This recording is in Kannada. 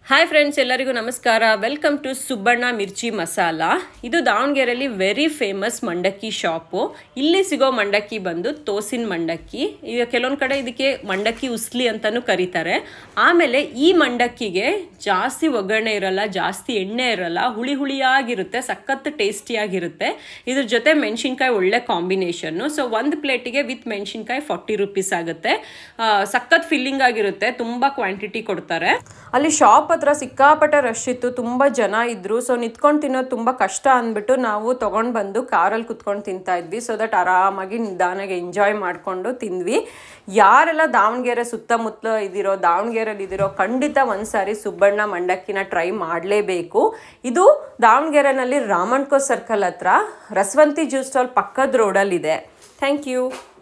ಹಾಯ್ ಫ್ರೆಂಡ್ಸ್ ಎಲ್ಲರಿಗೂ ನಮಸ್ಕಾರ ವೆಲ್ಕಮ್ ಟು ಸುಬ್ಬಣ್ಣ ಮಿರ್ಚಿ ಮಸಾಲ ಇದು ದಾವಣಗೆರೆಯಲ್ಲಿ ವೆರಿ ಫೇಮಸ್ ಮಂಡಕ್ಕಿ ಶಾಪು ಇಲ್ಲಿ ಸಿಗೋ ಮಂಡಕ್ಕಿ ಬಂದು ತೋಸಿನ ಮಂಡಕ್ಕಿ ಈಗ ಕೆಲವೊಂದು ಕಡೆ ಇದಕ್ಕೆ ಮಂಡಕ್ಕಿ ಉಸ್ಲಿ ಅಂತಲೂ ಕರೀತಾರೆ ಆಮೇಲೆ ಈ ಮಂಡಕ್ಕಿಗೆ ಜಾಸ್ತಿ ಒಗ್ಗರಣೆ ಇರಲ್ಲ ಜಾಸ್ತಿ ಎಣ್ಣೆ ಇರಲ್ಲ ಹುಳಿ ಹುಳಿಯಾಗಿರುತ್ತೆ ಸಖತ್ ಟೇಸ್ಟಿಯಾಗಿರುತ್ತೆ ಇದ್ರ ಜೊತೆ ಮೆಣಸಿನ್ಕಾಯಿ ಒಳ್ಳೆ ಕಾಂಬಿನೇಷನ್ನು ಸೊ ಒಂದು ಪ್ಲೇಟಿಗೆ ವಿತ್ ಮೆಣಸಿನ್ಕಾಯಿ ಫಾರ್ಟಿ ರುಪೀಸ್ ಆಗುತ್ತೆ ಆ, ಸಖತ್ ಫಿಲ್ಲಿಂಗ್ ಆಗಿರುತ್ತೆ ತುಂಬ ಕ್ವಾಂಟಿಟಿ ಕೊಡ್ತಾರೆ ಅಲ್ಲಿ ಶಾಪ್ ಹತ್ರ ಸಿಕ್ಕಾಪಟ್ಟೆ ರಶ್ ಇತ್ತು ತುಂಬ ಜನ ಇದ್ರು ಸೊ ನಿಂತ್ಕೊಂಡು ತಿನ್ನೋದು ತುಂಬ ಕಷ್ಟ ಅಂದ್ಬಿಟ್ಟು ನಾವು ತೊಗೊಂಡು ಬಂದು ಕಾರಲ್ಲಿ ಕುತ್ಕೊಂಡು ತಿಂತಾ ಇದ್ವಿ ಸೊ ದಟ್ ಆರಾಮಾಗಿ ನಿಧಾನಾಗಿ ಎಂಜಾಯ್ ಮಾಡಿಕೊಂಡು ತಿಂದ್ವಿ ಯಾರೆಲ್ಲ ದಾವಣಗೆರೆ ಸುತ್ತಮುತ್ತಲು ಇದಿರೋ ದಾವಣಗೆರೆಯಲ್ಲಿ ಇದಿರೋ ಖಂಡಿತ ಒಂದ್ಸಾರಿ ಸುಬ್ಬಣ್ಣ ಮಂಡಕ್ಕಿನ ಟ್ರೈ ಮಾಡಲೇಬೇಕು ಇದು ದಾವಣಗೆರೆನಲ್ಲಿ ರಾಮಣ್ಕೋ ಸರ್ಕಲ್ ಹತ್ರ ರಸವಂತಿ ಜ್ಯೂಸ್ ಸ್ಟಾಲ್ ಪಕ್ಕದ ರೋಡಲ್ಲಿದೆ ಥ್ಯಾಂಕ್ ಯು